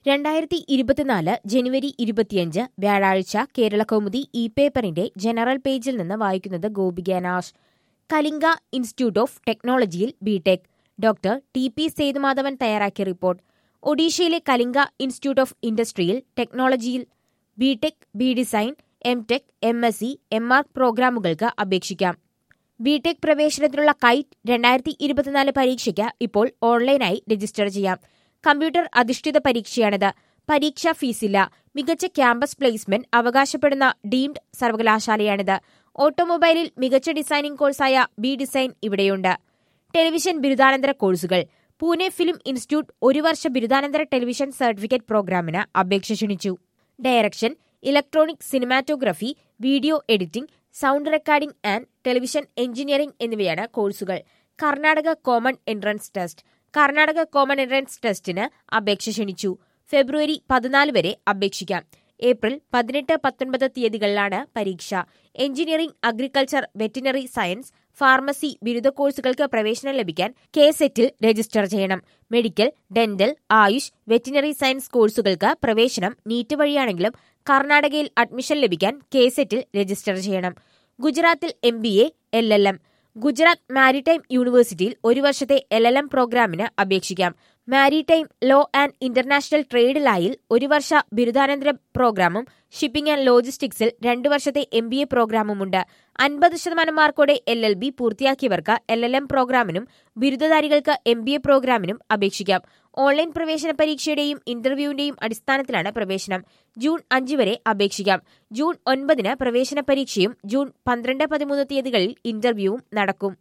രണ്ടായിരത്തി ഇരുപത്തിനാല് ജനുവരി ഇരുപത്തിയഞ്ച് വ്യാഴാഴ്ച കേരളകൗമുദി ഇ പേപ്പറിന്റെ ജനറൽ പേജിൽ നിന്ന് വായിക്കുന്നത് ഗോപിക നാഷ് കലിംഗ ഇൻസ്റ്റിറ്റ്യൂട്ട് ഓഫ് ടെക്നോളജിയിൽ B Tech doctor T P Sethumadhavan തയ്യാറാക്കിയ റിപ്പോർട്ട് ഒഡീഷയിലെ കലിംഗ ഇൻസ്റ്റിറ്റ്യൂട്ട് ഓഫ് ഇൻഡസ്ട്രിയൽ ടെക്നോളജിയിൽ B Tech B design M tech M S C M R പ്രോഗ്രാമുകൾക്ക് അപേക്ഷിക്കാം ബിടെക് പ്രവേശനത്തിനുള്ള കൈറ്റ് രണ്ടായിരത്തി ഇരുപത്തിനാല് പരീക്ഷയ്ക്ക് ഇപ്പോൾ ഓൺലൈനായി രജിസ്റ്റർ ചെയ്യാം കമ്പ്യൂട്ടർ അധിഷ്ഠിത പരീക്ഷയാണിത് പരീക്ഷാ ഫീസില്ല മികച്ച ക്യാമ്പസ് പ്ലേസ്മെന്റ് അവകാശപ്പെടുന്ന ഡീംഡ് സർവകലാശാലയാണിത് ഓട്ടോമൊബൈലിൽ മികച്ച ഡിസൈനിംഗ് കോഴ്സായ ബി ഡിസൈൻ ഇവിടെയുണ്ട് ടെലിവിഷൻ ബിരുദാനന്തര കോഴ്സുകൾ പൂനെ ഫിലിം ഇൻസ്റ്റിറ്റ്യൂട്ട് ഒരു വർഷ ബിരുദാനന്തര ടെലിവിഷൻ സർട്ടിഫിക്കറ്റ് പ്രോഗ്രാമിന് അപേക്ഷ ക്ഷണിച്ചു direction electronic cinematography video editing sound recording and television engineering എന്നിവയാണ് കോഴ്സുകൾ Karnataka common entrance test Karnataka common entrance ടെസ്റ്റിന് അപേക്ഷ ക്ഷണിച്ചു ഫെബ്രുവരി പതിനാല് വരെ അപേക്ഷിക്കാം ഏപ്രിൽ പതിനെട്ട് പത്തൊൻപത് തീയതികളിലാണ് പരീക്ഷ engineering agriculture veterinary science pharmacy ബിരുദ കോഴ്സുകൾക്ക് പ്രവേശനം ലഭിക്കാൻ കെ സെറ്റിൽ രജിസ്റ്റർ ചെയ്യണം medical dental AYUSH veterinary science കോഴ്സുകൾക്ക് പ്രവേശനം നീറ്റ് വഴിയാണെങ്കിലും കർണാടകയിൽ അഡ്മിഷൻ ലഭിക്കാൻ കെ സെറ്റിൽ രജിസ്റ്റർ ചെയ്യണം ഗുജറാത്തിൽ M B A L L M Gujarat maritime യൂണിവേഴ്സിറ്റിയിൽ ഒരു വർഷത്തെ എൽ എൽ എം പ്രോഗ്രാമിന് അപേക്ഷിക്കാം maritime law and international trade ലായിൽ ഒരു വർഷ ബിരുദാനന്തര പ്രോഗ്രാമും ഷിപ്പിംഗ് ആൻഡ് ലോജിസ്റ്റിക്സിൽ രണ്ടു വർഷത്തെ എം ബി എ പ്രോഗ്രാമുമുണ്ട് അൻപത് ശതമാനം മാർക്കോടെ എൽ എൽ ബി പൂർത്തിയാക്കിയവർക്ക് എൽ എൽ എം പ്രോഗ്രാമിനും ബിരുദധാരികൾക്ക് എം ബി എ പ്രോഗ്രാമിനും അപേക്ഷിക്കാം ഓൺലൈൻ പ്രവേശന പരീക്ഷയുടെയും ഇന്റർവ്യൂവിന്റെയും അടിസ്ഥാനത്തിലാണ് പ്രവേശനം ജൂൺ അഞ്ച് വരെ അപേക്ഷിക്കാം ജൂൺ ഒൻപതിന് പ്രവേശന പരീക്ഷയും ജൂൺ പന്ത്രണ്ട് പതിമൂന്ന് തീയതികളിൽ ഇന്റർവ്യൂവും നടക്കും